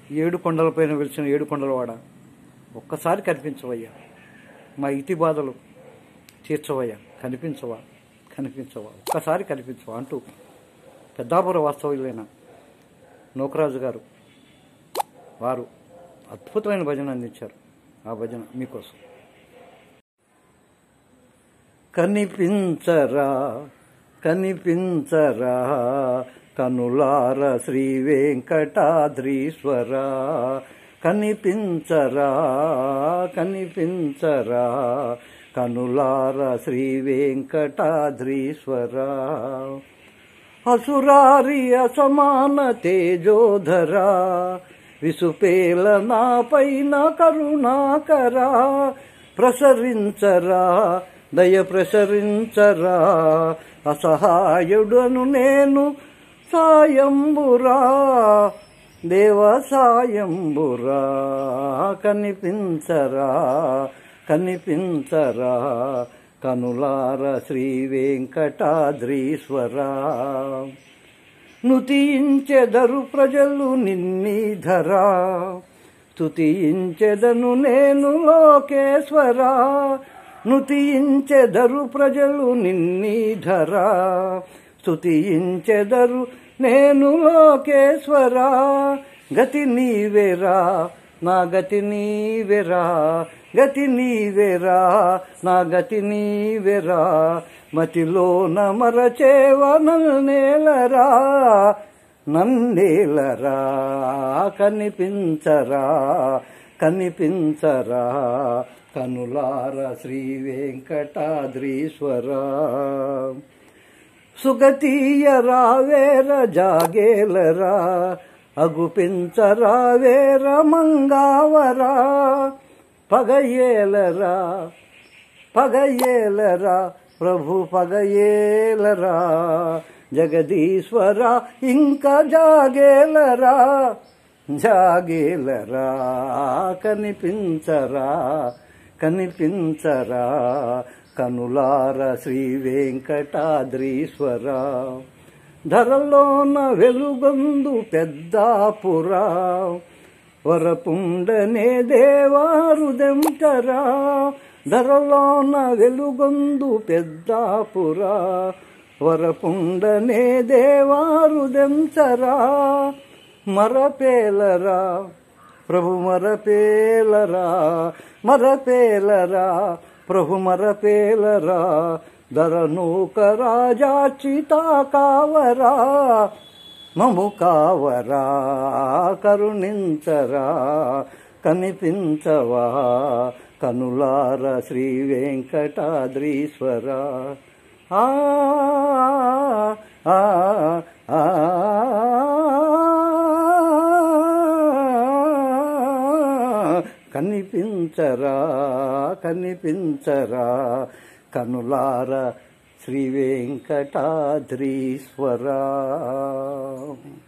ఏడు కొండలపైన వెలిసిన ఏడు కొండలవాడ ఒక్కసారి కనిపించవయ్యా మా ఇతి బాధలు తీర్చవయ్యా కనిపించవా కనిపించవా ఒక్కసారి కనిపించవా అంటూ పెద్దాపుర వాస్తవ్యులైన నూకరాజు గారు వారు అద్భుతమైన భజన అందించారు ఆ భజన మీకోసం కనిపించరా కనిపించరా కనులార శ్రీ వెంకటాద్రీశ్వర కనిపించరా కనిపించరా కనులార శ్రీ వెంకటాద్రీశ్వర అసురారి అసమాన తేజోధరా విసుపేల నా పైన కరుణాకరా ప్రసరించరా దయ ప్రసరించరా అసహాయుడను నేను సాయంబురా దేవ సాయంబురా కనిపించరా కనిపించరా కనులార శ్రీ వెంకటాద్రీశ్వరా నుతించెదరు ప్రజలు నిన్నీధరా స్తుతించెదను నేను లోకేశ్వరా నుతించెదరు ప్రజలు నిన్నీధరా స్తుతించెదరు నేను లోకేశ్వరా గతి నీవేరా నా గతి నీవెరా గతి నీవెరా నా గతి నీవెరా మతిలో నమరచేవ నన్నేలరా నన్నేలరా కనిపించరా కనిపించరా కనులార శ్రీ వెంకటాద్రీశ్వర సుగతీయ రావేర జాగేలరా అగుపించరా వేర మంగావరా పగయేలరా పగయేలరా ప్రభు పగయేలరా జగదీశ్వర ఇంకా జాగేలరా జాగేలరా కనిపించరా కనిపించరా కనులార శ్రీ వెంకటాద్రీశ్వర ధరలోన వెలుగొందు పెద్దాపురా వరపుండనే దేవారుదెంటరా ధరలోన వెలుగొందు పెద్దాపురా వరపుండనే దేవారుదెంచరా మరపేలరా ప్రభు మరపేలరా మరపేలరా ప్రభు మరపేలరా ధరనూక రాజాచితా కావరా మము కావరా కరుణించరా కనిపించవా కనులార శ్రీ వెంకటాద్రీశ్వర ఆ ఆ ఆ కనిపించరా కనిపించరా కనులార శ్రీ వెంకటాద్రీశ్వర